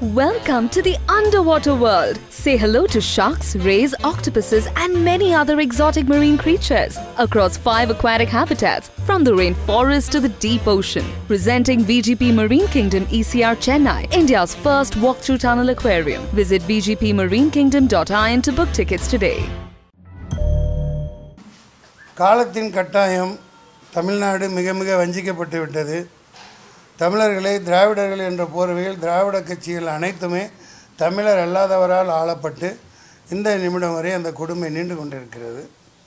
Welcome to the underwater world. Say hello to sharks, rays, octopuses, and many other exotic marine creatures across five aquatic habitats from the rainforest to the deep ocean. Presenting VGP Marine Kingdom ECR Chennai, India's first walk-through tunnel aquarium. Visit vgpmarinekingdom.in to book tickets today. காலத்தின் கட்டாயம் தமிழ்நாடு மிக மிக வஞ்சிக்கப்பட்டு விட்டது தமிழர்களை திராவிடர்கள் என்ற போர்வையில் திராவிட கட்சிகள் அனைத்துமே தமிழர் அல்லாதவரால் ஆளப்பட்டு இந்த நிமிடம் வரை அந்த கொடுமை நீண்டு கொண்டிருக்கிறது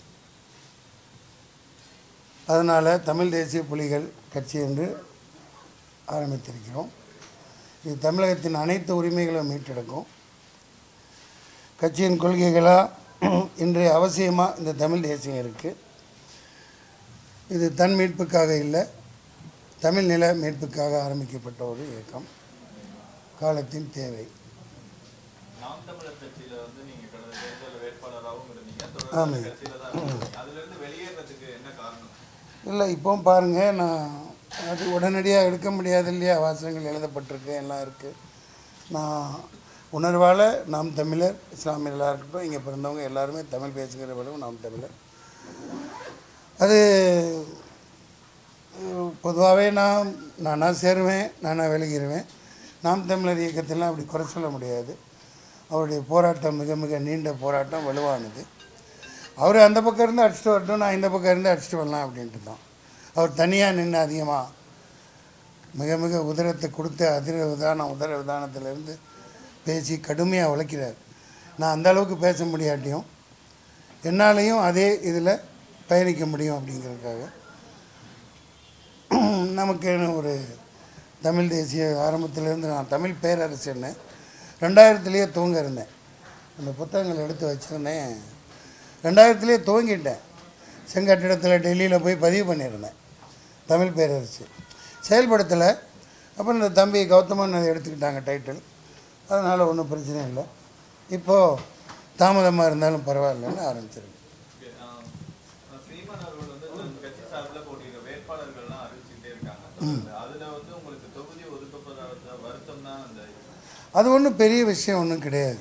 அதனால் தமிழ் தேசிய புலிகள் கட்சி என்று ஆரம்பித்திருக்கிறோம் இது தமிழகத்தின் அனைத்து உரிமைகளும் மீட்டெடுக்கும் கட்சியின் கொள்கைகளாக இன்றைய அவசியமாக இந்த தமிழ் தேசியம் இருக்குது இது தன் மீட்புக்காக இல்லை தமிழ் நில மீட்புக்காக ஆரம்பிக்கப்பட்ட ஒரு இயக்கம் காலத்தின் தேவை நாம் தமிழர் கட்சியில வந்து நீங்க கடந்த தேர்தல் வேட்பாளராகவும் இருந்தீங்க ஆமாம். தொடர்ந்து கட்சியில தான் இருக்கீங்க அதுல இருந்து வெளியேறதுக்கு என்ன காரணம் இல்லை இப்போ பாருங்கள் நான் அது உடனடியாக எடுக்க முடியாது இல்லையா வாசகங்கள் எழுதப்பட்டிருக்கு எல்லாம் இருக்குது நான் உணர்வால் நாம் தமிழர் இஸ்லாமியர்களாக இருக்கட்டும் இங்கே பிறந்தவங்க எல்லாருமே தமிழ் பேசுகிறவர்களும் நாம் தமிழர் அது பொதுவாகவே நான் நானாக சேருவேன் நானாக விலகிடுவேன் நாம் தமிழர் இயக்கத்தெல்லாம் அப்படி குறை சொல்ல முடியாது அவருடைய போராட்டம் மிக மிக நீண்ட போராட்டம் வலுவானது அவர் அந்த பக்கம் இருந்து அடிச்சுட்டு வரட்டும் நான் இந்த பக்கம் இருந்து அடிச்சுட்டு வரலாம் அப்படின்ட்டு தான் அவர் தனியாக நின்று அதிகமாக மிக மிக உதரத்தை கொடுத்து அதிர விதானம் உதர விதானத்திலேருந்து பேசி கடுமையாக உழைக்கிறார் நான் அந்த அளவுக்கு பேச முடியாட்டியும் என்னாலையும் அதே இதில் பயணிக்க முடியும் அப்படிங்கிறதுக்காக நமக்கு ஒரு தமிழ் தேசிய ஆரம்பத்திலேருந்து நான் தமிழ் பேரரசுன்னு ரெண்டாயிரத்துலேயே துவங்க இருந்தேன் அந்த புத்தகங்கள் எடுத்து வச்சுருந்தேன் ரெண்டாயிரத்துலேயே துவங்கிட்டேன் செங்கட்டிடத்தில் டெல்லியில் போய் பதிவு பண்ணியிருந்தேன் தமிழ் பேரரசு செயல்படுத்தலை அப்புறம் இந்த தம்பி கௌதமன் அதை எடுத்துக்கிட்டாங்க டைட்டில் அதனால் ஒன்றும் பிரச்சனை இல்லை இப்போது தாமதமாக இருந்தாலும் பரவாயில்லன்னு ஆரம்பிச்சிருக்கு ஆஹ் சீமான் அவர்கள் வந்து தன் கட்சி சார்பில் போட்டியிட வேட்பாளர்கள்லாம் அறிவிச்சுட்டே இருக்காங்க தொடர்ந்து. அதுல வந்து உங்களுக்கு தொகுதி ஒதுக்கப்படாத வருத்தம் தான் அந்த அது ஒன்றும் பெரிய விஷயம் ஒன்றும் கிடையாது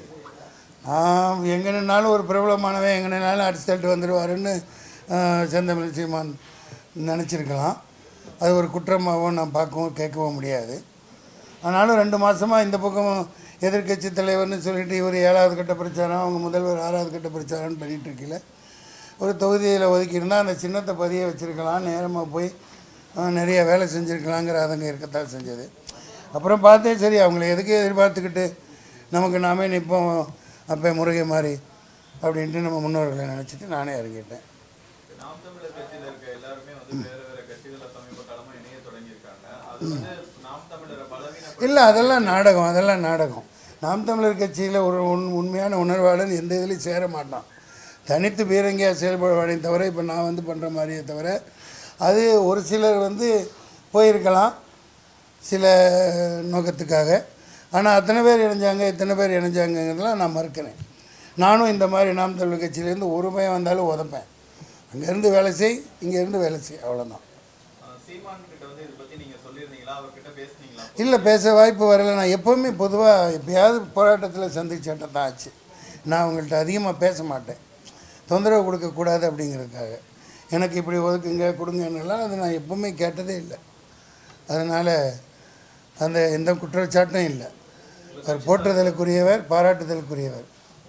நான் எங்கே நின்னாலும் ஒரு பிரபலமானவன் எங்கே நின்னாலும் அடிச்சு தள்ளிட்டு வந்துடுவாருன்னு ஆஹ், செந்தமிழ் சீமான் நினச்சிருக்கலாம் அது ஒரு குற்றமாகவும் நான் பார்க்கவும் கேட்கவும் முடியாது ஆனாலும் ரெண்டு மாதமாக இந்த பக்கம் எதிர்க்கட்சி தலைவர்னு சொல்லிட்டு இவர் ஏழாவது கட்ட பிரச்சாரம் அவங்க முதல்வர் ஆறாவது கட்ட பிரச்சாரம்னு பண்ணிகிட்டு இருக்கல ஒரு தொகுதியில் ஒதுக்கியிருந்தால் அந்த சின்னத்தை பதிய வச்சுருக்கலாம் நேரமாக போய் ஆஹ், நிறைய வேலை செஞ்சுருக்கலாங்கிற அதங்க இருக்கத்தான் செஞ்சது அப்புறம் பார்த்தேன் சரி அவங்கள எதுக்கு எதிர்பார்த்துக்கிட்டு நமக்கு நாமே நிற்போம் அப்போ முருகை மாதிரி அப்படின்ட்டு நம்ம முன்னோர்களை நினச்சிட்டு நானே இறங்கிட்டேன் நாம் தமிழர் கட்சியில இருக்க எல்லாருமே வந்து வேற வேற கட்சிகளை சமீப காலமா இணைய தொடங்கியிருக்காங்க அது வந்து நாம் தமிழரை பலவீன இல்லை அதெல்லாம் நாடகம் அதெல்லாம் நாடகம் நாம் தமிழர் கட்சியில் ஒரு உண் உண்மையான உணர்வாளன் எந்த இதுலையும் சேர மாட்டான் தனித்து பீரங்கியாக செயல்படுவானே தவிர இப்போ நான் வந்து பண்ணுற மாதிரியே தவிர அது ஒரு சிலர் வந்து போயிருக்கலாம் சில நோக்கத்துக்காக ஆனால் அத்தனை பேர் இணைஞ்சாங்க இத்தனை பேர் இணைஞ்சாங்கங்கிறதெல்லாம் நான் மறுக்கிறேன் நானும் இந்த மாதிரி நாம் தமிழர் கட்சியிலேருந்து ஒரு பையன் வந்தாலும் உதப்பேன் அங்கேருந்து வேலை செய் இங்கேருந்து வேலை செய் அவ்வளோதான் ஆஹ் சீமான் கிட்ட வந்து இதை பத்தி நீங்க சொல்லியிருந்தீங்களா அவர்கிட்ட பேசுனீங்களா இல்லை பேச வாய்ப்பு வரல நான் எப்போவுமே பொதுவாக எப்பயாவது போராட்டத்தில் சந்திச்சேட்டம் தான் ஆச்சு நான் அவங்கள்ட்ட அதிகமாக பேச மாட்டேன் தொந்தரவு கொடுக்கக்கூடாது அப்படிங்கிறதுக்காக எனக்கு இப்படி ஒதுக்குங்க கொடுங்கன்னெல்லாம் அது நான் எப்பவுமே கேட்டதே இல்லை அதனால் அந்த எந்த குற்றச்சாட்டும் இல்லை அவர் போற்றுதலுக்குரியவர் பாராட்டுதலுக்குரியவர்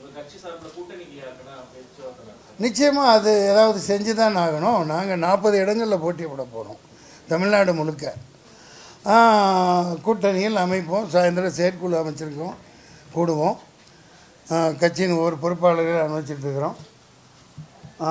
நிச்சயமாக அது ஏதாவது செஞ்சு தான் ஆகணும் நாங்கள் நாற்பது இடங்களில் போட்டி போட போகிறோம் தமிழ்நாடு முழுக்க ஆ, கூட்டணியில் அமைப்போம் சாயந்தரம் செயற்குழு அமைச்சிருக்கோம் கூடுவோம் ஆ, கட்சியின் ஒவ்வொரு பொறுப்பாளர்கள் அனுபவிச்சுட்டு இருக்கிறோம் ஆ,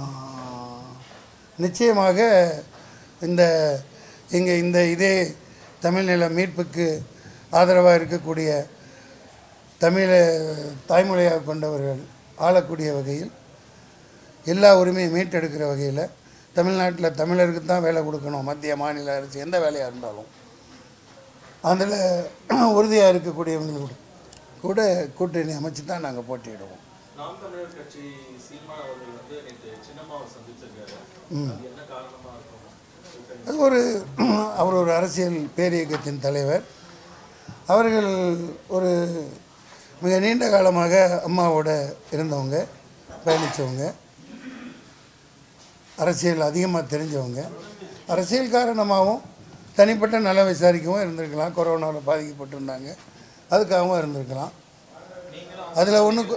நிச்சயமாக இந்த இங்கே இந்த இதே தமிழ்நில மீட்புக்கு ஆதரவாக இருக்கக்கூடிய தமிழை தாய்மொழியாக கொண்டவர்கள் ஆளக்கூடிய வகையில் எல்லா உரிமையும் மீட்டெடுக்கிற வகையில் தமிழ்நாட்டில் தமிழருக்கு தான் வேலை கொடுக்கணும் மத்திய மாநில அரசு எந்த வேலையாக இருந்தாலும் அதில் உறுதியாக இருக்கக்கூடியவங்களோட கூட கூட்டணி அமைச்சு தான் நாங்கள் போட்டியிடுவோம் நாம் தமிழர் கட்சி சீமான் அவர்கள் வந்து நேற்று சின்னம்மாவை சந்திச்சிருக்காரு அது என்ன காரணமா இருக்கும் அது ஒரு அவர் ஒரு அரசியல் பேரியக்கத்தின் தலைவர் அவர்கள் ஒரு மிக நீண்ட காலமாக அம்மாவோட இருந்தவங்க பயணித்தவங்க அரசியல் அதிகமாக தெரிஞ்சவங்க அரசியல் காரணமாகவும் தனிப்பட்ட நல விசாரிக்கவும் இருந்திருக்கலாம் கொரோனாவில் பாதிக்கப்பட்டிருந்தாங்க அதுக்காகவும் இருந்திருக்கலாம் அதில் ஒன்று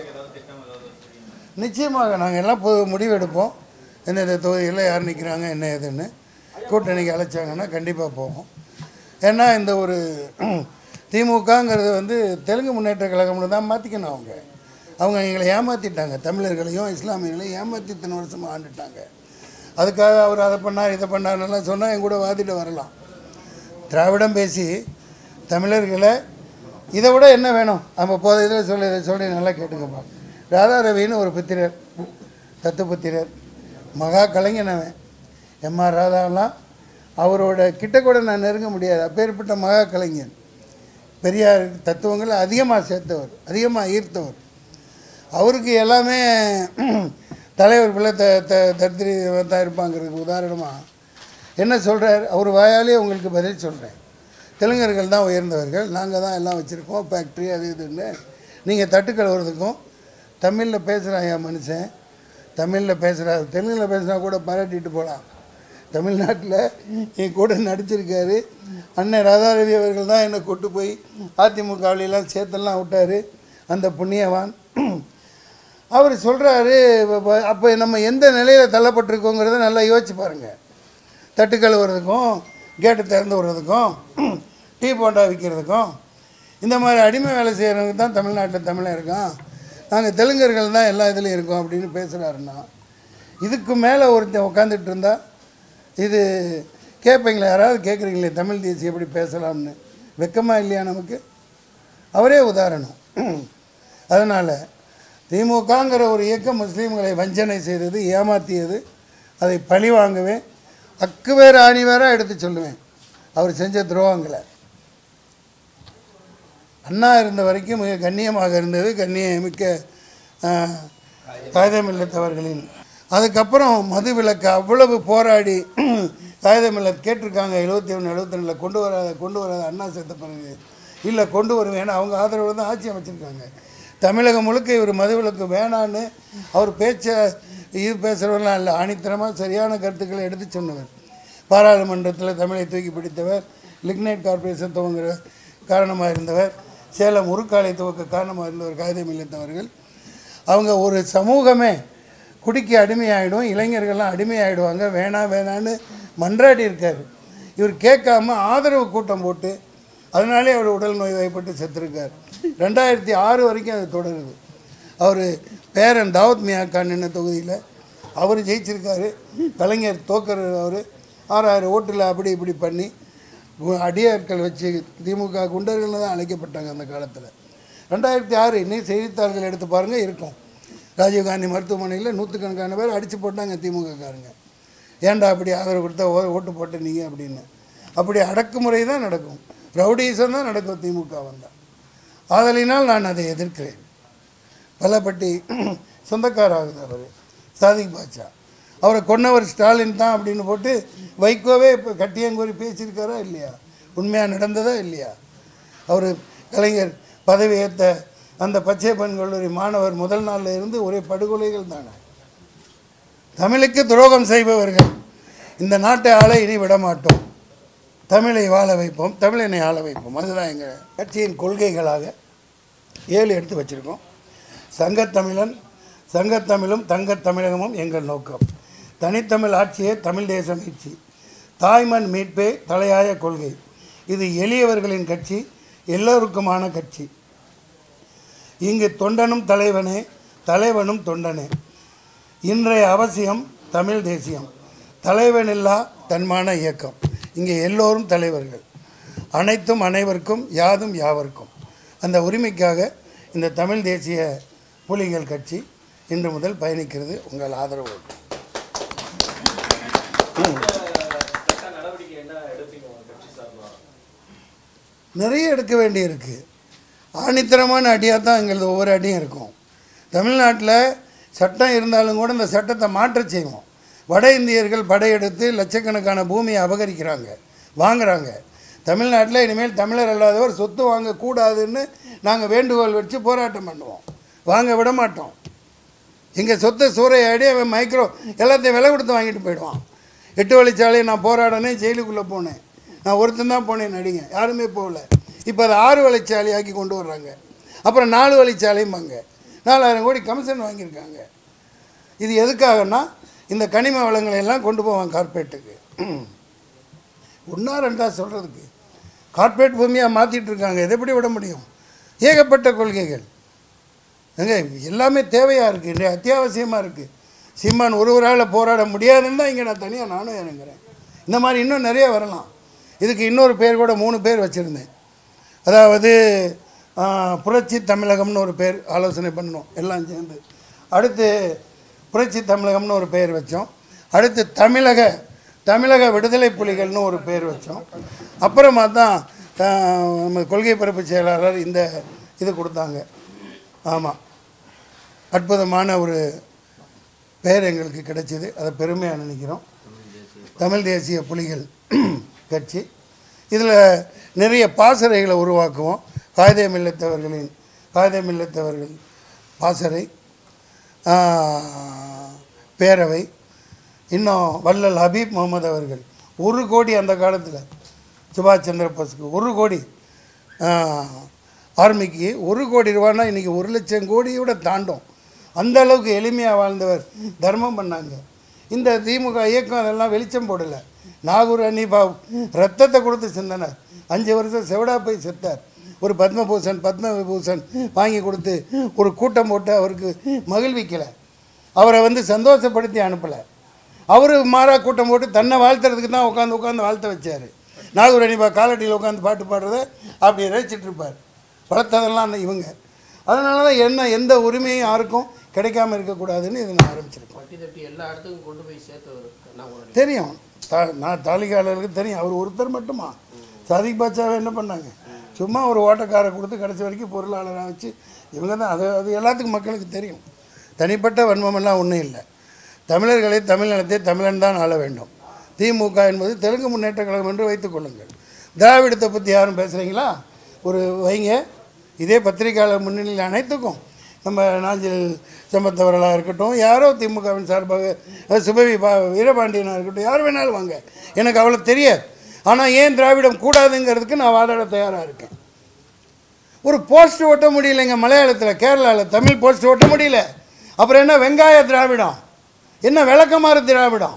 நிச்சயமாக நாங்கள் எல்லாம் பொது முடிவு எடுப்போம் எந்தெந்த தொகுதிகளில் யார் நிற்கிறாங்க என்ன ஏதுன்னு கூட்டணிக்கு அழைச்சாங்கன்னா கண்டிப்பாக போவோம் ஏன்னா இந்த ஒரு திமுகங்கிறது வந்து தெலுங்கு முன்னேற்ற கழகம்னு தான் மாற்றிக்கணும் அவங்க அவங்க எங்களை ஏமாற்றிட்டாங்க தமிழர்களையும் இஸ்லாமியர்களையும் ஏமாற்றி இத்தனை வருஷமாக ஆண்டுட்டாங்க அதுக்காக அவர் அதை பண்ணார் இதை பண்ணார்னெல்லாம் சொன்னால் என் கூட வாதிட்டு வரலாம் திராவிடம் பேசி தமிழர்களை இதை விட என்ன வேணும் நம்ம போத இதில் சொல்லி இதை சொல்லி நல்லா கேட்டுக்கப்பா ராதா ரவின்னு ஒரு புத்திரர் தத்து புத்திரர் மகா கலைஞனவன் எம்ஆர் ராதாவெல்லாம் அவரோட கிட்ட கூட நான் நெருங்க முடியாது அப்பேற்பட்ட மகா கலைஞன் பெரியார் தத்துவங்களை அதிகமாக சேர்த்தவர் அதிகமாக ஈர்த்தவர் அவருக்கு எல்லாமே தலைவர் பிள்ளை த த தத்திரி தான் இருப்பாங்கிறதுக்கு உதாரணமாக என்ன சொல்கிறார் அவர் வாயாலே உங்களுக்கு பதில் சொல்கிறேன் தெலுங்கர்கள் தான் உயர்ந்தவர்கள் நாங்கள் தான் எல்லாம் வச்சுருக்கோம் ஃபேக்ட்ரி அது இதுன்னு நீங்கள் தட்டு கழுவுறதுக்கும் தமிழில் பேசுகிறான் என் மனுஷன் தமிழில் பேசுகிறார் தெலுங்கில் பேசுனா கூட பாராட்டிட்டு போகலாம் தமிழ்நாட்டில் என் கூட நடிச்சிருக்காரு அண்ணன் ராதாரவி அவர்கள் தான் என்னை கொண்டு போய் அதிமுகவிலாம் சேர்த்தெல்லாம் விட்டார் அந்த புண்ணியவான் அவர் சொல்கிறாரு அப்போ நம்ம எந்த நிலையில் தள்ளப்பட்டிருக்கோங்கிறத நல்லா யோசிச்சு பாருங்கள் தட்டு கழுவுறதுக்கும் கேட்டு திறந்து விடுறதுக்கும் டீ போண்டா விற்கிறதுக்கும் இந்த மாதிரி அடிமை வேலை செய்கிறவங்க தான் தமிழ்நாட்டில் தமிழன் இருக்கான் நாங்கள் தெலுங்கர்கள் தான் எல்லா இதுலேயும் இருக்கோம் அப்படின்னு பேசுகிறாருன்னா இதுக்கு மேலே ஒருத்தன் உட்காந்துட்டு இருந்தா இது கேட்பீங்களா யாராவது கேட்குறீங்களே தமிழ் தேசி எப்படி பேசலாம்னு வெக்கமா இல்லையா நமக்கு அவரே உதாரணம் அதனால் திமுகங்கிற ஒரு இயக்கம் முஸ்லீம்களை வஞ்சனை செய்தது ஏமாற்றியது அதை பழி வாங்கவே அக்கு வேற ஆணி வேற எடுத்து சொல்லுவேன் அவர் செஞ்ச துரோகங்களை அண்ணா இருந்த வரைக்கும் மிக கண்ணியமாக இருந்தது கண்ணிய மிக்க காகிதமில்லத்தவர்களின் அதுக்கப்புறம் மது விலக்கு அவ்வளவு போராடி காகிதமில்லத் கேட்டிருக்காங்க எழுபத்தி ஒன்று எழுபத்தி ரெண்டில் கொண்டு வராத கொண்டு வராத அண்ணா சேர்த்த பிறகு இல்லை கொண்டு வருவேன் ஏன்னா அவங்க ஆதரவு தான் ஆட்சி அமைச்சிருக்காங்க தமிழகம் முழுக்க இவர் மதுவிலக்கு வேணான்னு அவர் பேச்சை இது பேசுகிறவரெலாம் இல்லை ஆணித்தரமாக சரியான கருத்துக்களை எடுத்து சொன்னவர் பாராளுமன்றத்தில் தமிழை தூக்கி பிடித்தவர் லிக்னைட் கார்பரேஷன் துவங்குற காரணமாக இருந்தவர் சேலம் உருக்காலை துவக்க காரணமாக இருந்தவர் காகிதம் இல்லத்தவர்கள் அவங்க ஒரு சமூகமே குடிக்கு அடிமையாயிடும் இளைஞர்கள்லாம் அடிமையாயிடுவாங்க வேணாம் வேணான்னு மன்றாடி இருக்கார் இவர் கேட்காம ஆதரவு கூட்டம் போட்டு அதனாலே அவர் உடல் நோய் வாய்ப்பட்டு செத்துருக்கார் ரெண்டாயிரத்தி ஆறு வரைக்கும் அது தொடருது அவர் பேரன் தாவத் மியாக்கான் என்ன தொகுதியில் அவர் ஜெயிச்சிருக்காரு கலைஞர் தோக்கர் அவர் ஆறாயிரம் ஓட்டில் அப்படி இப்படி பண்ணி கு- அடியாட்கள் வச்சு திமுக குண்டர்கள்னு தான் அழைக்கப்பட்டாங்க அந்த காலத்தில் ரெண்டாயிரத்தி ஆறு இன்னைக்கு செய்தித்தாள்கள் எடுத்து பாருங்கள் இருக்கும் ராஜீவ்காந்தி மருத்துவமனையில் நூற்றுக்கணக்கான பேர் அடித்து போட்டாங்க திமுககாரங்க ஏன்டா அப்படி ஆதரவு கொடுத்தா ஓ- ஓட்டு போட்ட நீங்க அப்படின்னு அப்படி அடக்குமுறை தான் நடக்கும் ரவுடிசம் தான் நடக்கும் திமுக வந்தால் ஆதலினால் நான் அதை எதிர்க்கிறேன் பலப்பட்டி சொந்தக்கார ஆகுது அவர் சாதிக் பாட்சா அவரை கொன்னவர் ஸ்டாலின் தான் அப்படின்னு போட்டு வைகோவே இப்போ கட்டியங்கோரி பேசியிருக்காரா இல்லையா உண்மையாக நடந்ததா இல்லையா அவர் கலைஞர் பதவி ஏற்ற அந்த பச்சைப்பன் கல்லூரி மாணவர் முதல் நாள்ல இருந்து ஒரே படுகொலைகள் தானே தமிழுக்கு துரோகம் செய்பவர்கள் இந்த நாட்டை ஆள இனி விட மாட்டோம் தமிழை வாழ வைப்போம் தமிழனை ஆள வைப்போம் அதுதான் எங்கள் கட்சியின் கொள்கைகளாக ஏழு எடுத்து வச்சுருக்கோம் சங்கத்தமிழன் சங்கத்தமிழும் தங்கத் தமிழகமும் எங்கள் நோக்கம் தனித்தமிழ் ஆட்சியே தமிழ் தேச மீட்சி தாய்மண் மீட்பே தலையாய கொள்கை இது எளியவர்களின் கட்சி எல்லோருக்குமான கட்சி இங்கு தொண்டனும் தலைவனே தலைவனும் தொண்டனே இன்றைய அவசியம் தமிழ் தேசியம் தலைவனில்லா தன்மான இயக்கம் இங்கே எல்லோரும் தலைவர்கள் அனைத்தும் அனைவருக்கும் யாதும் யாவருக்கும் அந்த உரிமைக்காக இந்த தமிழ் தேசிய புலிகள் கட்சி இன்று முதல் பயணிக்கிறது உங்கள் ஆதரவு சட்ட நடவடிக்கை என்ன எடுப்பீங்க உங்க கட்சி சார்பா நிறைய எடுக்க வேண்டியிருக்கு ஆணித்தரமான அடியாக தான் எங்களது ஒவ்வொரு அடியும் இருக்கும் தமிழ்நாட்டில் சட்டம் இருந்தாலும் கூட இந்த சட்டத்தை மாற்றச் செய்வோம் வட இந்தியர்கள் படையெடுத்து லட்சக்கணக்கான பூமியை அபகரிக்கிறாங்க வாங்குறாங்க தமிழ்நாட்டில் இனிமேல் தமிழர் அல்லாதவர் சொத்து வாங்கக்கூடாதுன்னு நாங்கள் வேண்டுகோள் வச்சு போராட்டம் பண்ணுவோம் வாங்க விட மாட்டோம் எங்கள் சொத்தை சூறையாடி அவன் மைக்ரோ எல்லாத்தையும் விலை கொடுத்து வாங்கிட்டு போயிடுவான் எட்டு வழிச்சாலையை நான் போராடினேன் ஜெயிலுக்குள்ளே போனேன் நான் ஒருத்தன் தான் போனேன் நடிங்க யாருமே போகல இப்போ அதை ஆறு வழிச்சாலையாக்கி கொண்டு வர்றாங்க அப்புறம் நாலு வழிச்சாலையும்பாங்க நாலாயிரம் கோடி கமிஷன் வாங்கியிருக்காங்க இது எதுக்காகன்னா இந்த கனிம வளங்களை எல்லாம் கொண்டு போவான் கார்பரேட்டுக்கு ஒன்றா ரெண்டா சொல்கிறதுக்கு கார்ப்பரேட் பூமியாக மாற்றிட்டு இருக்காங்க இதை எப்படி விட முடியும் ஏகப்பட்ட கொள்கைகள் ஏங்க எல்லாமே தேவையாக இருக்குது இன்றைய அத்தியாவசியமாக இருக்குது சீமான் ஒருவரால் போராட முடியாதுன்னு தான் இங்கே நான் தனியாக நானும் இறங்குறேன் இந்த மாதிரி இன்னும் நிறைய வரலாம் இதுக்கு இன்னொரு பேர் கூட மூணு பேர் வச்சுருந்தேன் அதாவது ஆ, புரட்சி தமிழகம்னு ஒரு பேர் ஆலோசனை பண்ணோம் எல்லாம் சேர்ந்து அடுத்து புரட்சி தமிழகம்னு ஒரு பேர் வச்சோம் அடுத்து தமிழக தமிழக விடுதலை புலிகள்னு ஒரு பேர் வச்சோம் அப்புறமா தான் ஆ, நம்ம கொள்கை பரப்பு செயலாளர் இந்த இது கொடுத்தாங்க ஆமாம் அற்புதமான ஒரு பெயர் எங்களுக்கு கிடைச்சிது அதை பெருமையாக நினைக்கிறோம் தமிழ் தேசிய புலிகள் கட்சி இதில் நிறைய பாசறைகளை உருவாக்குவோம் காகிதம் இல்லத்தவர்களின் காகிதம் இல்லத்தவர்கள் பாசறை ஆ, பேரவை இன்னும் வள்ளல் ஹபீப் முகமது அவர்கள் ஒரு கோடி அந்த காலத்தில் சுபாஷ் சந்திர போஸுக்கு ஒரு கோடி ஆ, ஆர்மிக்கு ஒரு கோடி ரூபான்னா இன்றைக்கி ஒரு லட்சம் கோடியோட தாண்டும் அந்த அளவுக்கு எளிமையாக வாழ்ந்தவர் தர்மம் பண்ணாங்க இந்த திமுக இயக்கம் அதெல்லாம் வெளிச்சம் போடலை நாகூர் அனிபா ரத்தத்தை கொடுத்து சிந்தனர் அஞ்சு வருஷம் செவடா போய் செத்தார் ஒரு பத்மபூஷன் பத்ம விபூஷன் வாங்கி கொடுத்து ஒரு கூட்டம் போட்டு அவருக்கு மகிழ்விக்கலை அவரை வந்து சந்தோஷப்படுத்தி அனுப்பலை அவர் மாறா கூட்டம் போட்டு தன்னை வாழ்த்துறதுக்கு தான் உட்காந்து உட்காந்து வாழ்த்த வச்சார் நாகூர் அனிபா காலடியில் உட்காந்து பாட்டு பாடுறத அப்படி ரசிச்சிட்டு இருப்பார் வளர்த்ததெல்லாம் அந்த இவங்க அதனால தான் என்ன எந்த உரிமையும் யாருக்கும் கிடைக்காம இருக்கக்கூடாதுன்னு இதை நான் ஆரம்பிச்சிருக்கேன் பட்டி தட்டி எல்லா இடத்துக்கும் கொண்டு போய் சேர்த்தவர் கண்ணாமூரணி தெரியும் தா நான் தாலிகாரர்களுக்கு தெரியும் அவர் ஒருத்தர் மட்டுமா சாதிக் பாட்சாவை என்ன பண்ணாங்க சும்மா ஒரு ஓட்டக்காரை கொடுத்து கடைசி வரைக்கும் பொருளாளராக வச்சு இவங்க தான் அது அது எல்லாத்துக்கும் மக்களுக்கு தெரியும் தனிப்பட்ட வன்மமெல்லாம் ஒன்றும் இல்லை தமிழர்களை தமிழ்நிலத்தை தமிழன் தான் ஆள வேண்டும் திமுக என்பது தெலுங்கு முன்னேற்ற கழகம் என்று வைத்துக் கொள்ளுங்கள் திராவிடத்தை பற்றி யாரும் பேசுகிறீங்களா ஒரு வைங்க இதே பத்திரிகையாளர் முன்னிலையில் அனைத்துக்கும் நம்ம நாஞ்சில் சம்பத்தவர்களாக இருக்கட்டும் யாரோ திமுகவின் சார்பாக அஹ், சுபவி பா வீரபாண்டியனாக இருக்கட்டும் யார் வேணாலும் வாங்க எனக்கு அவ்வளோ தெரியாது ஆனால் ஏன் திராவிடம் கூடாதுங்கிறதுக்கு நான் வாதாட தயாராக இருக்கேன் ஒரு போஸ்ட் ஒட்ட முடியலைங்க மலையாளத்தில் கேரளாவில் தமிழ் போஸ்ட் ஒட்ட முடியல அப்புறம் என்ன வெங்காய திராவிடம் என்ன விளக்கமாறு திராவிடம்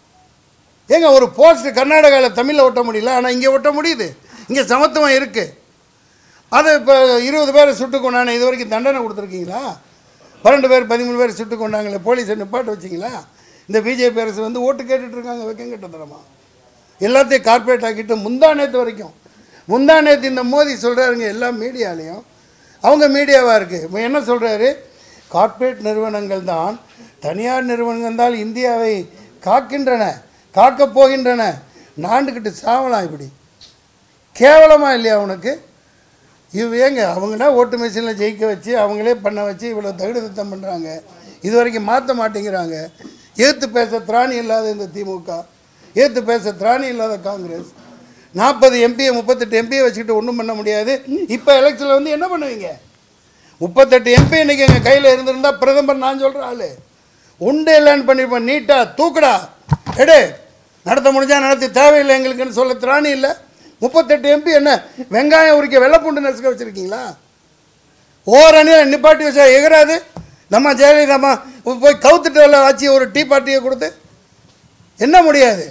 ஏங்க ஒரு போஸ்ட் கர்நாடகாவில் தமிழில் ஒட்ட முடியல ஆனால் இங்கே ஒட்ட முடியுது இங்கே சமத்துவம் இருக்குது அதை இப்போ இருபது பேரை சுட்டு கொண்டானே இது வரைக்கும் தண்டனை கொடுத்துருக்கீங்களா பன்னெண்டு பேர் பதிமூணு பேர் சுட்டு கொண்டாங்களே போலீஸை நிப்பாட்ட வச்சிங்களா இந்த பிஜேபி அரசு வந்து ஓட்டு கேட்டுட்டு இருக்காங்க வெக்கங்கட்டத்தனமா எல்லாத்தையும் கார்ப்பரேட் ஆக்கிட்டு முந்தா நேத்து வரைக்கும் முந்தா நேத்து இந்த மோடி சொல்கிறாருங்க எல்லா மீடியாலையும் அவங்க மீடியாவாக இருக்குது இப்போ என்ன சொல்கிறாரு கார்ப்பரேட் நிறுவனங்கள் தான் தனியார் நிறுவனங்கள் தான் இந்தியாவை காக்கின்றன காக்கப் போகின்றன நாண்டுக்கிட்டு சாவலாம் இப்படி கேவலமாக இல்லையா உனக்கு இவ ஏங்க அவங்களா ஓட்டு மிஷினில் ஜெயிக்க வச்சு அவங்களே பண்ண வச்சு இவ்வளோ தகுடு திட்டம் பண்ணுறாங்க இது வரைக்கும் மாற்ற மாட்டேங்கிறாங்க ஏற்று பேச திராணி இல்லாத இந்த திமுக ஏற்று பேச திராணி இல்லாத காங்கிரஸ் நாற்பது எம்பியை முப்பத்தெட்டு எம்பியை வச்சுக்கிட்டு ஒன்றும் பண்ண முடியாது இப்போ எலெக்ஷனில் வந்து என்ன பண்ணுவீங்க முப்பத்தெட்டு எம்பி இன்னைக்கு எங்கள் கையில் இருந்திருந்தா பிரதமர் நான் சொல்கிற ஆளு உண்டு இல்லைன்னு பண்ணிருப்பேன் நீட்டா தூக்குடா எடு நடத்த முடிஞ்சா நடத்தி தேவையில்லை எங்களுக்குன்னு சொல்ல திராணி இல்லை முப்பத்தெட்டு எம்பி என்ன வெங்காயம் உரிக்க வெள்ளைப்பூண்டு நசுக்க வச்சுருக்கீங்களா ஓரணியில் நிப்பாட்டி வச்சா எகராது நம்ம ஜெயலலிதாம்மா போய் கவுத்துட்டு வரல ஆச்சு ஒரு டீ பார்ட்டியை கொடுத்து என்ன முடியாது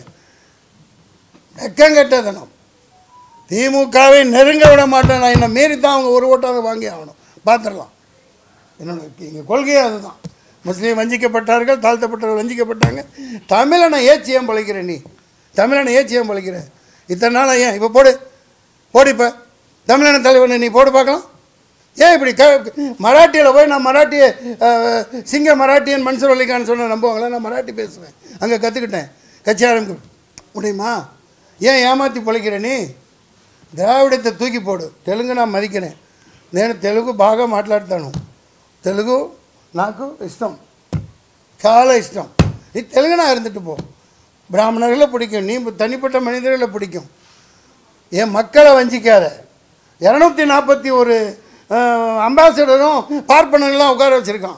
வெக்கங்கெட்டதனம் திமுகவை நெருங்க விட மாட்டேன் நான் என்னை மீறி தான் அவங்க ஒரு ஓட்டாக வாங்கி ஆகணும் பார்த்துடலாம் என்னோட எங்கள் கொள்கையே அதுதான் முஸ்லீம் வஞ்சிக்கப்பட்டார்கள் தாழ்த்தப்பட்டவர்கள் வஞ்சிக்கப்பட்டாங்க தமிழனை ஏச்சி ஏன் பழைக்கிற நீ தமிழனை ஏச்சி ஏன் பழைக்கிற இத்தனை நாளா ஏன் இப்போ போடு போடு இப்போ தமிழன தலைவனை நீ போடு பார்க்கலாம் ஏன் இப்படி க மராட்டியில் போய் நான் மராட்டிய அஹ், சிங்க மராட்டியன் மன்சூர் அலிகான் சொன்ன நம்புவாங்களா நான் மராட்டி பேசுவேன் அங்கே கற்றுக்கிட்டேன் கட்சி ஆரம்பிக்க முடியுமா ஏன் ஏமாற்றி பழைக்கிற நீ ద్రావిడத்தை తూకి పోడు తెలుగు నా మదికినే నేను తెలుగు బాగా మాట్లాడతాను తెలుగు నాకు ఇష్టం చాలా ఇష్టம் நீ தெலுங்குனா இருந்துட்டு போ பிராமணர்களை பிடிக்கும் நீ தனிப்பட்ட மனிதர்களை பிடிக்கும் என் மக்களை வஞ்சிக்காத இரநூத்தி நாற்பத்தி ஒரு அம்பாசிடரும் பார்ப்பனர்களும் உட்கார வச்சுருக்கான்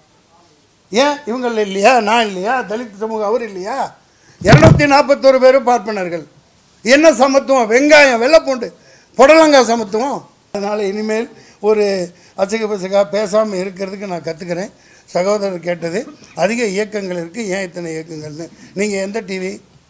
ஏன் இவங்கள இல்லையா நான் இல்லையா தலித் சமூகம் அவர் இல்லையா இரநூத்தி நாற்பத்தோரு பேரும் பார்ப்பனர்கள் என்ன சமத்துவம் வெங்காயம் வெள்ளைப்பூண்டு புடலங்காய் சமத்துவம் அதனால் இனிமேல் ஒரு அசக பசகா பேசாமல் இருக்கிறதுக்கு நான் கற்றுக்கிறேன் சகோதரர் கேட்டது அதிக இயக்கங்கள் இருக்குது ஏன் இத்தனை இயக்கங்கள்னு நீங்கள் எந்த டிவி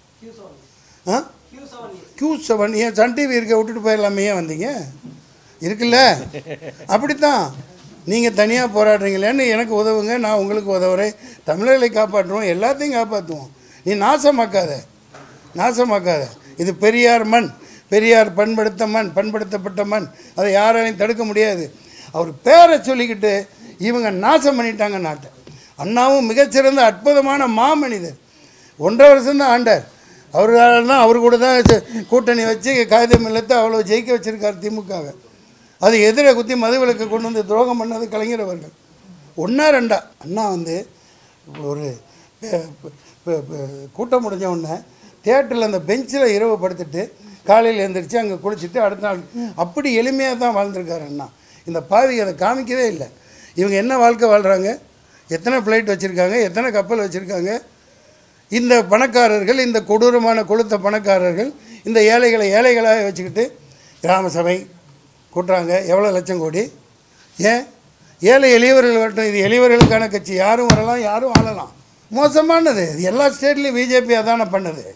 ஆ கியூ செவன் ஏன் சன் டிவி இருக்க விட்டுட்டு போயிடலாமே ஏன் வந்தீங்க இருக்குல்ல அப்படித்தான் நீங்கள் தனியாக போராடுறீங்களேன்னு எனக்கு உதவுங்க நான் உங்களுக்கு உதவுறேன் தமிழர்களை காப்பாற்றுவோம் எல்லாத்தையும் காப்பாற்றுவோம் நீ நாசமாக்காத நாசமாக்காத இது பெரியார் மண் பெரியார் பண்படுத்த மண் பண்படுத்தப்பட்ட மண் அதை யாராலையும் தடுக்க முடியாது அவர் பேரை சொல்லிக்கிட்டு இவங்க நாசம் பண்ணிட்டாங்க நாட்டை அண்ணாவும் மிகச்சிறந்த அற்புதமான மாமனிதர் ஒன்றரை வருஷம் தான் ஆண்டார் அவரால் தான் அவர் கூட தான் ச- கூட்டணி வச்சு காகிதம் இல்லத்தை அவ்வளோ ஜெயிக்க வச்சிருக்கார் திமுகவை அது எதிரை குத்தி மதுவிலக்கு கொண்டு வந்து துரோகம் பண்ணது கலைஞர் அவர்கள் ஒன்றா ரெண்டா அண்ணா வந்து ஒரு பெ- பெ- பெ- கூட்டம் முடிஞ்ச உடனே தியேட்டரில் அந்த பெஞ்சில் இரவு படுத்துட்டு காலையில் எழுந்திரிச்சு அங்கே குளிச்சுட்டு அடுத்த நாள் அப்படி எளிமையாக தான் வாழ்ந்திருக்காரு அண்ணா இந்த பாவி அதை காமிக்கவே இல்லை இவங்க என்ன வாழ்க்கை வாழ்கிறாங்க எத்தனை ஃப்ளைட் வச்சுருக்காங்க எத்தனை கப்பல் வச்சுருக்காங்க இந்த பணக்காரர்கள் இந்த கொடூரமான கொளுத்த பணக்காரர்கள் இந்த ஏழைகளை ஏழைகளாக வச்சுக்கிட்டு கிராம சபை கூட்டுறாங்க எவ்வளோ லட்சம் கோடி ஏன் ஏழை எளியவர்கள் வரட்டும் இது எளியவர்களுக்கான கட்சி யாரும் வரலாம் யாரும் ஆளலாம் மோசமானது இது எல்லா ஸ்டேட்லேயும் பிஜேபி அதான பண்ணுது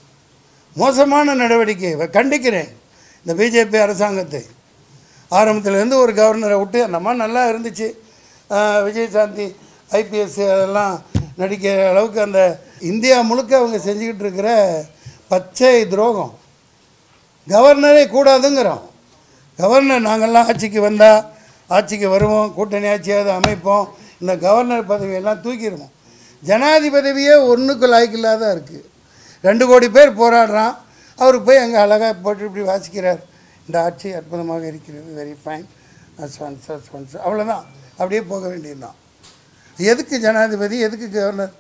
மோசமான நடவடிக்கை வ- கண்டிக்கிறேன் இந்த பிஜேபி அரசாங்கத்தை ஆரம்பத்திலேருந்து ஒரு கவர்னரை விட்டு அந்த அம்மா நல்லா இருந்துச்சு ஆஹ் விஜயசாந்தி ஐபிஎஸ் அதெல்லாம் நடிக்கிற அளவுக்கு அந்த இந்தியா முழுக்க அவங்க செஞ்சுக்கிட்டு இருக்கிற பச்சை துரோகம் கவர்னரே கூடாதுங்கிறோம் கவர்னர் நாங்கள்லாம் ஆட்சிக்கு வந்தால் ஆட்சிக்கு வருவோம் கூட்டணி ஆட்சியாவது அமைப்போம் இந்த கவர்னர் பதவியெல்லாம் தூக்கிடுவோம் ஜனாதிபதியே ஒன்றுக்கு லாய்க்கில்லாத இருக்குது ரெண்டு கோடி பேர் போராடுறான் அவர் போய் அங்கே அழகாக போட்டு இப்படி வாசிக்கிறார் இந்த ஆட்சி அற்புதமாக இருக்கிறது வெரி ஃபைன் அவ்வளோதான் அப்படியே போக வேண்டியதுதான் எதுக்கு ஜனாதிபதி எதுக்கு கவர்னர்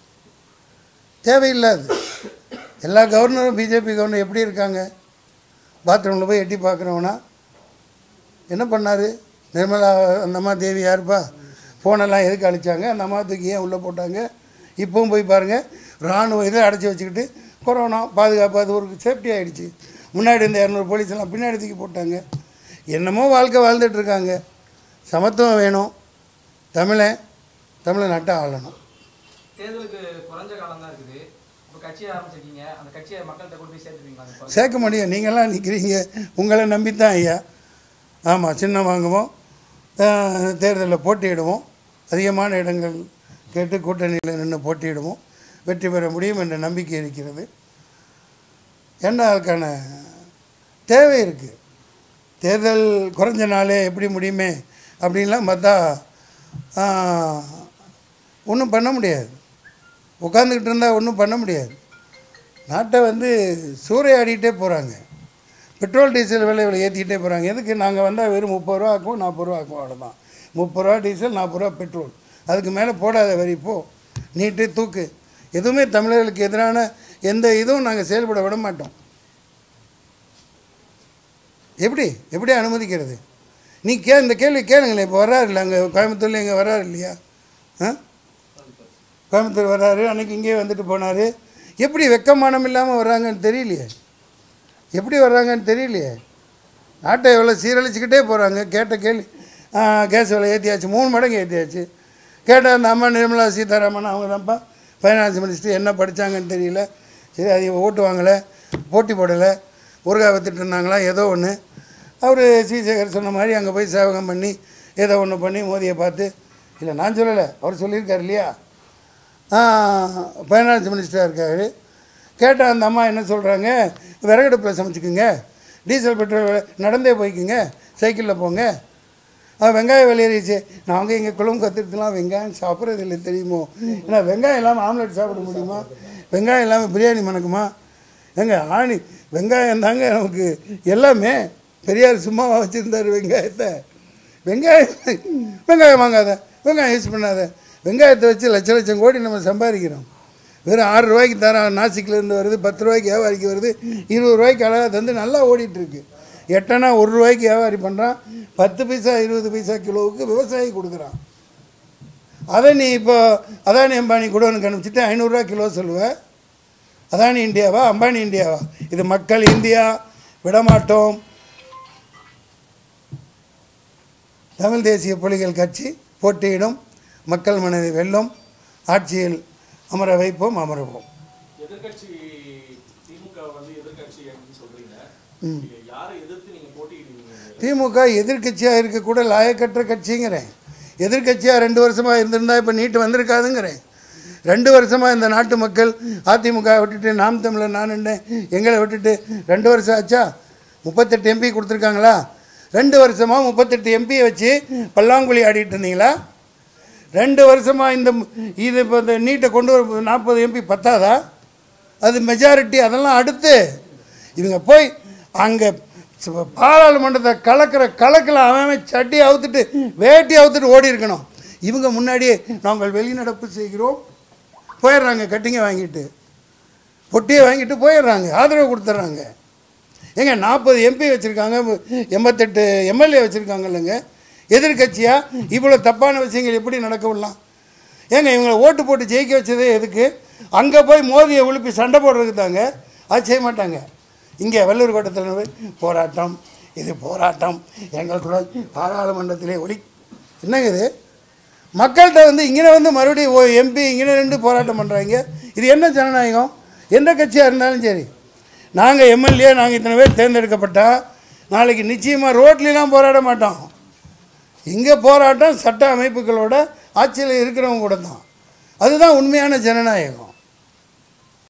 தேவையில்லாது எல்லா கவர்னரும் பிஜேபி கவர்னர் எப்படி இருக்காங்க பாத்ரூமில் போய் எட்டி பார்க்குறவனா என்ன பண்ணார் நிர்மலா அந்த அம்மா தேவி யாருப்பா ஃபோனெல்லாம் எதுக்கு அழிச்சாங்க அந்த அம்மா தூக்கி ஏன் உள்ளே போட்டாங்க இப்பவும் போய் பாருங்கள் இராணுவ இதை அடைச்சி வச்சுக்கிட்டு கொரோனா பாதுகாப்பு அது ஒரு சேஃப்டி ஆகிடுச்சு முன்னாடி இந்த இரநூறு போலீஸ் எல்லாம் பின்னாடி தூக்கி போட்டாங்க என்னமோ வாழ்க்கை வாழ்ந்துட்டு இருக்காங்க சமத்துவம் வேணும் தமிழன் தமிழை நட்டை ஆளணும் தேர்தலுக்கு குறைஞ்ச காலம் தான் இருக்குது இப்போ கட்சியை ஆரம்பிச்சிருக்கீங்க அந்த கட்சியை மக்கள்கிட்ட கொண்டு போய் சேர்த்துருவீங்களா அந்த குறைஞ்ச- சேர்க்க முடியும் நீங்களாம் நிற்கிறீங்க உங்களை நம்பித்தான் ஐயா ஆமாம் சின்னம் வாங்குவோம் அஹ், தேர்தலில் போட்டியிடுவோம் அதிகமான இடங்கள் கேட்டு கூட்டணியில் நின்று போட்டியிடுவோம் வெற்றி பெற முடியும் என்ற நம்பிக்கை இருக்கிறது என்ன அதுக்கான தேவை இருக்குது தேர்தல் குறைஞ்ச நாளே எப்படி முடியுமே அப்படின்லாம் பார்த்தா ஒன்றும் பண்ண முடியாது உட்காந்துக்கிட்டு இருந்தால் ஒன்றும் பண்ண முடியாது நாட்டை வந்து சூறையாடிட்டே போகிறாங்க பெட்ரோல் டீசல் விலை இவ்வளோ ஏற்றிக்கிட்டே போகிறாங்க எதுக்கு நாங்கள் வந்தால் வெறும் முப்பது ரூபா ஆக்குவோம் நாற்பது ரூபா ஆக்குவோம் அவ்வளோதான் முப்பது ரூபா டீசல் நாற்பது ரூபா பெட்ரோல் அதுக்கு மேலே போடாத வரி போ நீட்டு தூக்கு எதுவுமே தமிழர்களுக்கு எதிரான எந்த இதுவும் நாங்கள் செயல்பட விட மாட்டோம் எப்படி எப்படி அனுமதிக்கிறது நீ கே இந்த கேள்வி கேளுங்களேன் இப்போ வர்றாரு இல்லை அங்கே கோயம்புத்தூர்ல இங்கே வர்றாரு இல்லையா ஆ கோயம்புத்தூர் வர்றாரு அன்னைக்கு இங்கேயே வந்துட்டு போனார் எப்படி வெக்கமானம் இல்லாமல் வர்றாங்கன்னு தெரியலையே எப்படி வர்றாங்கன்னு தெரியலையே நாட்டை எவ்வளோ சீரழிச்சுக்கிட்டே போகிறாங்க கேட்ட கேள்வி ஆ, கேஸ் விலை ஏற்றியாச்சு மூணு மடங்கு ஏற்றியாச்சு கேட்டால் அந்த அம்மா நிர்மலா சீதாராமன் அவங்க தான்ப்பா ஃபைனான்ஸ் மினிஸ்டர் என்ன படித்தாங்கன்னு தெரியல சரி அது ஓட்டு வாங்கலை போட்டி போடலை ஊறுகாய் வித்துட்டு இருந்தாங்களா ஏதோ ஒன்று அவர் ஸ்ரீசேகர் சொன்ன மாதிரி அங்கே போய் சேவகம் பண்ணி ஏதோ ஒன்று பண்ணி மோதியை பார்த்து இல்லை நான் சொல்லலை அவர் சொல்லியிருக்காரு இல்லையா ஃபைனான்ஸ் மினிஸ்டராக இருக்காரு கேட்டால் அந்த அம்மா என்ன சொல்கிறாங்க விறகடுப்பில் சமைச்சுக்குங்க டீசல் பெட்ரோல் விலை நடந்தே போய்க்குங்க சைக்கிளில் போங்க ஆ, வெங்காயம் விளையிறிச்சு நாங்கள் இங்கே குழம்பு கற்றுட்டுலாம் வெங்காயம் சாப்பிட்றது இல்லை தெரியுமோ ஏன்னா வெங்காயம் இல்லாமல் ஆம்லெட் சாப்பிட முடியுமா வெங்காயம் இல்லாமல் பிரியாணி மணக்குமா ஏங்க ஆணி வெங்காயம் தாங்க நமக்கு எல்லாமே பெரியார் சும்மாவா வச்சுருந்தார் வெங்காயத்தை வெங்காயம் வெங்காயம் வாங்காத வெங்காயம் யூஸ் பண்ணாத வெங்காயத்தை வச்சு லட்ச லட்சம் கோடி நம்ம சம்பாதிக்கிறோம் வெறும் ஆறு ரூபாய்க்கு தரான் நாசிக்லேருந்து வருது பத்து ரூபாய்க்கு வியாபாரிக்கு வருது இருபது ரூபாய்க்கு அழகாக தந்து நல்லா ஓடிட்டு இருக்கு எட்டனா ஒரு ரூபாய்க்கு வியாபாரி பண்ணுறான் பத்து பைசா இருபது பைசா கிலோவுக்கு விவசாயி கொடுக்குறான் அதை நீ இப்போ அதானி அம்பானி குடோனுக்கு அனுப்பிச்சிட்டு ஐநூறுரூவா கிலோ சொல்லுவேன் அதானி இந்தியாவா அம்பானி இந்தியாவா இது மக்கள் இந்தியா விடமாட்டோம் தமிழ் தேசிய புலிகள் கட்சி போட்டியிடும் மக்கள் மனதை வெல்லும் ஆட்சியில் அமர வைப்போம் அமருவோம் எதிர்க்கட்சி திமுக வந்து எதிர்க்கட்சி அப்படின்னு சொல்றீங்க நீங்க யாரை எதிர்த்து நீங்க போட்டியிடுவீங்க திமுக எதிர்க்கட்சியாக இருக்கக்கூட லாயக்கற்ற கட்சிங்கிறேன் எதிர்க்கட்சியாக ரெண்டு வருஷமாக இருந்திருந்தா இப்போ நீட்டு வந்திருக்காதுங்கிறேன் ரெண்டு வருஷமாக இந்த நாட்டு மக்கள் அதிமுக விட்டுட்டு நாம் தமிழர் நான் என்ன எங்களை விட்டுட்டு ரெண்டு வருஷம் ஆச்சா முப்பத்தெட்டு எம்பி கொடுத்துருக்காங்களா ரெண்டு வருஷமாக முப்பத்தெட்டு எம்பியை வச்சு பல்லாங்குழி ஆடிட்டு இருந்தீங்களா ரெண்டு வருஷமாக இந்த இது இப்போ இந்த நீட்டை கொண்டு வர நாற்பது எம்பி பத்தாதா அது மெஜாரிட்டி அதெல்லாம் அடுத்து இவங்க போய் அங்கே பாராளுமன்றத்தை கலக்கிற கலக்கில் அவன் அவன் சட்டி அவுத்துட்டு வேட்டி அவுத்துட்டு ஓடி இருக்கணும் இவங்க முன்னாடியே நாங்கள் வெளிநடப்பு செய்கிறோம் போயிடுறாங்க கட்டிங்க வாங்கிட்டு பொட்டியை வாங்கிட்டு போயிடுறாங்க ஆதரவு கொடுத்துட்றாங்க ஏங்க நாற்பது எம்பி வச்சுருக்காங்க எண்பத்தெட்டு எம்எல்ஏ வச்சுருக்காங்க இல்லைங்க எதிர்கட்சியாக இவ்வளோ தப்பான விஷயங்கள் எப்படி நடக்க விடலாம் ஏங்க இவங்களை ஓட்டு போட்டு ஜெயிக்க வச்சதே எதுக்கு அங்கே போய் மோதியை உழுப்பி சண்டை போடுறதுக்கு தாங்க அது செய்ய மாட்டாங்க இங்கே வள்ளூர் கோட்டத்தில் போய் போராட்டம் இது போராட்டம் எங்கள் குரல் பாராளுமன்றத்திலே ஒலி என்னங்க இது மக்கள்கிட்ட வந்து இங்கே வந்து மறுபடியும் எம்பி இங்கே ரெண்டு போராட்டம் பண்ணுறாங்க இது என்ன ஜனநாயகம் எந்த கட்சியாக இருந்தாலும் சரி நாங்கள் எம்எல்ஏ நாங்கள் இத்தனை பேர் தேர்ந்தெடுக்கப்பட்டா நாளைக்கு நிச்சயமாக ரோட்லலாம் போராட மாட்டோம் இங்கே போராட்டம் சட்ட அமைப்புகளோட ஆட்சியில் இருக்கிறவங்க கூட தான் அதுதான் உண்மையான ஜனநாயகம்